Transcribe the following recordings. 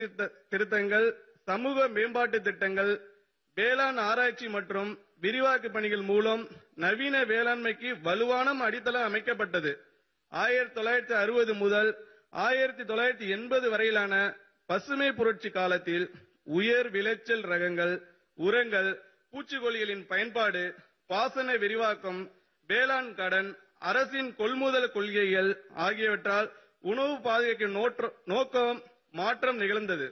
திருத்த- திருத்தங்கள் சமூக மேம்பாட்டு திட்டங்கள் வேளாண் ஆராய்ச்சி மற்றும் விரிவாக்க பணிகள் மூலம் நவீன வேளாண்மைக்கு வலுவான அடித்தளம் அமைக்கப்பட்டது ஆயிரத்தி தொள்ளாயிரத்தி அறுபது முதல் ஆயிரத்தி தொள்ளாயிரத்தி எண்பது வரையிலான பசுமை புரட்சி காலத்தில் உயர் விளைச்சல் ரகங்கள் உரங்கள் பூச்சிக்கொல்லிகளின் பயன்பாடு பாசன விரிவாக்கம் வேளாண் கடன் அரசின் கொள்முதல் கொள்கைகள் ஆகியவற்றால் உணவு பாதுகாக்கும் நோற்ற- நோக்கம் மாற்றம் நிகழ்ந்தது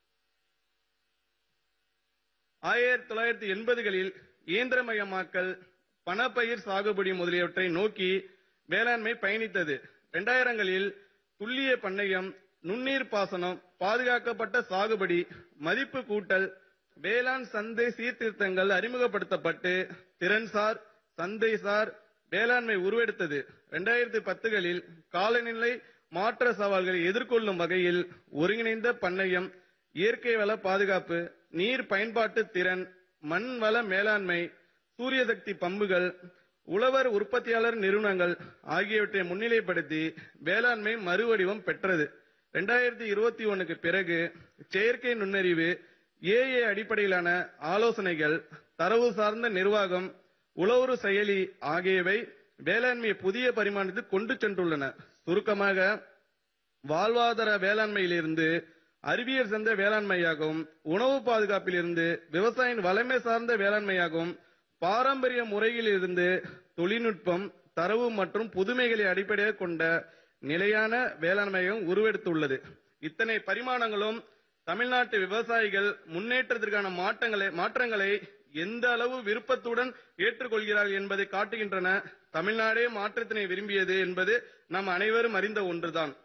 ஆயிரத்தி தொள்ளாயிரத்தி எண்பதுகளில் இயந்திரமயமாக்கல் பணப்பயிர் சாகுபடி முதலியவற்றை நோக்கி வேளாண்மை பயணித்தது இரண்டாயிரங்களில் துல்லிய பண்ணையம் நுண்ணீர் பாசனம் பாதுகாக்கப்பட்ட சாகுபடி மதிப்பு கூட்டல் வேளாண் சந்தை சீர்திருத்தங்கள் அறிமுகப்படுத்தப்பட்டு திறன்சார் சந்தைசார் வேளாண்மை உருவெடுத்தது இரண்டாயிரத்தி பத்துகளில் காலநிலை மாற்ற சவால்களை எதிர்கொள்ளும் வகையில் ஒருங்கிணைந்த பண்ணையம் இயற்கை வள பாதுகாப்பு நீர் பயன்பாட்டு திறன் மண் வள மேலாண்மை சூரிய சக்தி பம்புகள் உழவர் உற்பத்தியாளர் நிறுவனங்கள் ஆகியவற்றை முன்னிலைப்படுத்தி வேளாண்மை மறுவடிவம் பெற்றது 2021 இருபத்தி ஒண்ணுக்கு பிறகு செயற்கை நுண்ணறிவு ஏஏ அடிப்படையிலான ஆலோசனைகள் தரவு சார்ந்த நிர்வாகம் உழவுறு செயலி ஆகியவை வேளாண்மையை புதிய பரிமாணத்துக்கு கொண்டு சென்றுள்ளன சுருக்கமாக வாழ்வாதார வேளாண்மையிலிருந்து அறிவியல் சார்ந்த வேளாண்மையாகவும் உணவு பாதுகாப்பிலிருந்து விவசாயியின் வளமை சார்ந்த வேளாண்மையாகவும் பாரம்பரிய முறையிலிருந்து தொழில்நுட்பம் தரவு மற்றும் புதுமைகளை அடிப்படையாக கொண்ட நிலையான வேளாண்மையும் உருவெடுத்துள்ளது இத்தனை பரிமாணங்களும் தமிழ்நாட்டு விவசாயிகள் முன்னேற்றத்திற்கான மாற்றங்களை மாற்றங்களை எந்த அளவு விருப்பத்துடன் ஏற்றுக்கொள்கிறார்கள் என்பதை காட்டுகின்றன தமிழ்நாடே மாற்றத்தினை விரும்பியது என்பது நாம் அனைவரும் அறிந்த ஒன்றுதான்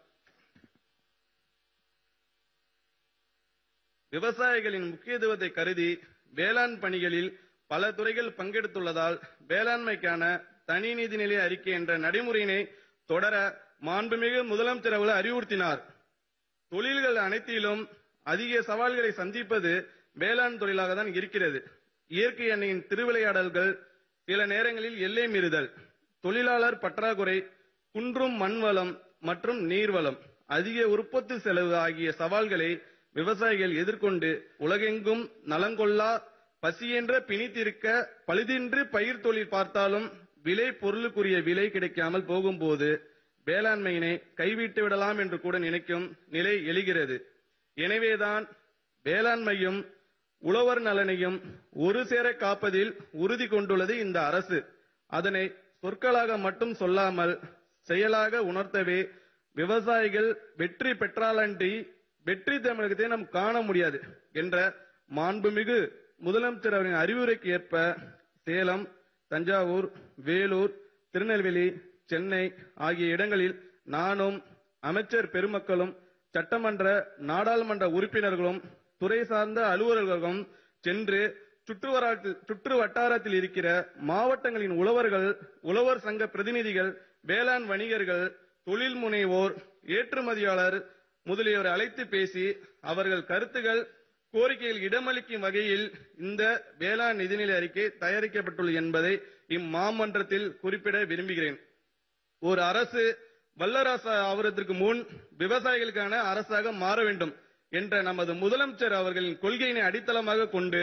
விவசாயிகளின் முக்கியத்துவத்தை கருதி வேளாண் பணிகளில் பல துறைகள் பங்கெடுத்துள்ளதால் வேளாண்மைக்கான தனி நிதிநிலை அறிக்கை என்ற நடைமுறையினை தொடர மாண்புமிகு முதலமைச்சர் அவர்கள் அறிவுறுத்தினார் தொழில்கள் அனைத்திலும் அதிக சவால்களை சந்திப்பது வேளாண் தொழிலாக தான் இருக்கிறது இயற்கை அன்னையின் திருவிளையாடல்கள் சில நேரங்களில் எல்லை மீறுதல் தொழிலாளர் பற்றாக்குறை குன்றும் மண்வளம் மற்றும் நீர்வளம் அதிக உற்பத்தி செலவு ஆகிய சவால்களை விவசாயிகள் எதிர்கொண்டு உலகெங்கும் நலங்கொள்ளா பசியென்ற பிணித்திருக்க பழுதின்றி பயிர் தொழில் பார்த்தாலும் விலை பொருளுக்குரிய விலை கிடைக்காமல் போகும்போது வேளாண்மையினை கைவிட்டு விடலாம் என்று கூட நினைக்கும் நிலை எழுகிறது எனவேதான் வேளாண்மையும் உழவர் நலனையும் ஒரு சேர காப்பதில் உறுதி கொண்டுள்ளது இந்த அரசு அதனை சொற்களாக மட்டும் சொல்லாமல் செயலாக உணர்த்தவே விவசாயிகள் வெற்றி பெற்றாலன்றி வெற்றி தமிழகத்தை நாம் காண முடியாது என்ற மாண்புமிகு முதலமைச்சர் அவரின் அறிவுரைக்கு ஏற்ப சேலம் தஞ்சாவூர் வேலூர் திருநெல்வேலி சென்னை ஆகிய இடங்களில் நானும் அமைச்சர் பெருமக்களும் சட்டமன்ற நாடாளுமன்ற உறுப்பினர்களும் துறை சார்ந்த அலுவலர்களும் சென்று சுற்றுவட்டாரத்தில் சுற்று வட்டாரத்தில் இருக்கிற மாவட்டங்களின் உழவர்கள் உழவர் சங்க பிரதிநிதிகள் வேளாண் வணிகர்கள் தொழில் முனைவோர் ஏற்றுமதியாளர் முதலியோரை அழைத்து பேசி அவர்கள் கருத்துகள் கோரிக்கையில் இடமளிக்கும் வகையில் இந்த வேளாண் நிதிநிலை அறிக்கை தயாரிக்கப்பட்டுள்ளது என்பதை இம்மாமன்றத்தில் குறிப்பிட விரும்புகிறேன் ஒரு அரசு வல்லரசு ஆவதற்கு முன் விவசாயிகளுக்கான அரசாக மாற வேண்டும் என்ற நமது முதலமைச்சர் அவர்களின் கொள்கையினை அடித்தளமாக கொண்டு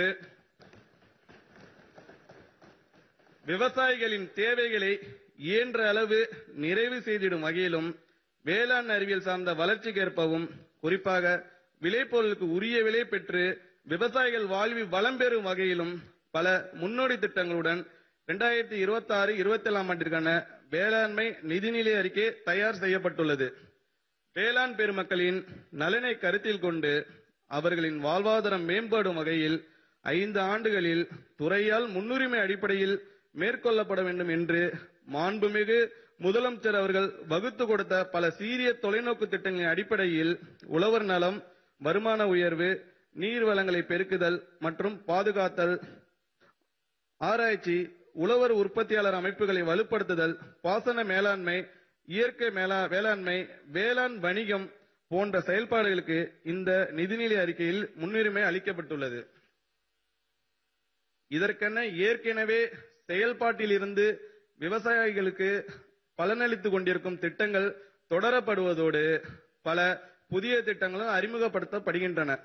விவசாயிகளின் தேவைகளை இயன்ற அளவு நிறைவு செய்திடும் வகையிலும் வேளாண் அறிவியல் சார்ந்த வளர்ச்சிக்கேற்பவும் குறிப்பாக விளைபொருளுக்கு உரிய விலை பெற்று விவசாயிகள் வாழ்வில் வளம் பெறும் வகையிலும் பல முன்னோடி திட்டங்களுடன் இரண்டாயிரத்தி இருபத்தி ஆறு இருபத்தி ஏழாம் ஆண்டிற்கான வேளாண்மை நிதிநிலை அறிக்கை தயார் செய்யப்பட்டுள்ளது வேளாண் பெருமக்களின் நலனை கருத்தில் கொண்டு அவர்களின் வாழ்வாதாரம் மேம்படும் வகையில் ஐந்து ஆண்டுகளில் துறையால் முன்னுரிமை அடிப்படையில் மேற்கொள்ளப்பட வேண்டும் என்று மாண்புமிகு முதலமைச்சர் அவர்கள் வகுத்து கொடுத்த பல சீரிய தொலைநோக்கு திட்டங்களின் அடிப்படையில் உழவர் நலம் வருமான உயர்வு நீர் வளங்களை பெருக்குதல் மற்றும் பாதுகாத்தல் ஆராய்ச்சி உழவர் உற்பத்தியாளர் அமைப்புகளை வலுப்படுத்துதல் பாசன மேலாண்மை இயற்கை மேலா வேளாண்மை வேளாண் வணிகம் போன்ற செயல்பாடுகளுக்கு இந்த நிதிநிலை அறிக்கையில் முன்னுரிமை அளிக்கப்பட்டுள்ளது இதற்கென ஏற்கனவே செயல்பாட்டில் இருந்து விவசாயிகளுக்கு பலனளித்துக் கொண்டிருக்கும் திட்டங்கள் தொடரப்படுவதோடு பல புதிய திட்டங்களும் அறிமுகப்படுத்தப்படுகின்றன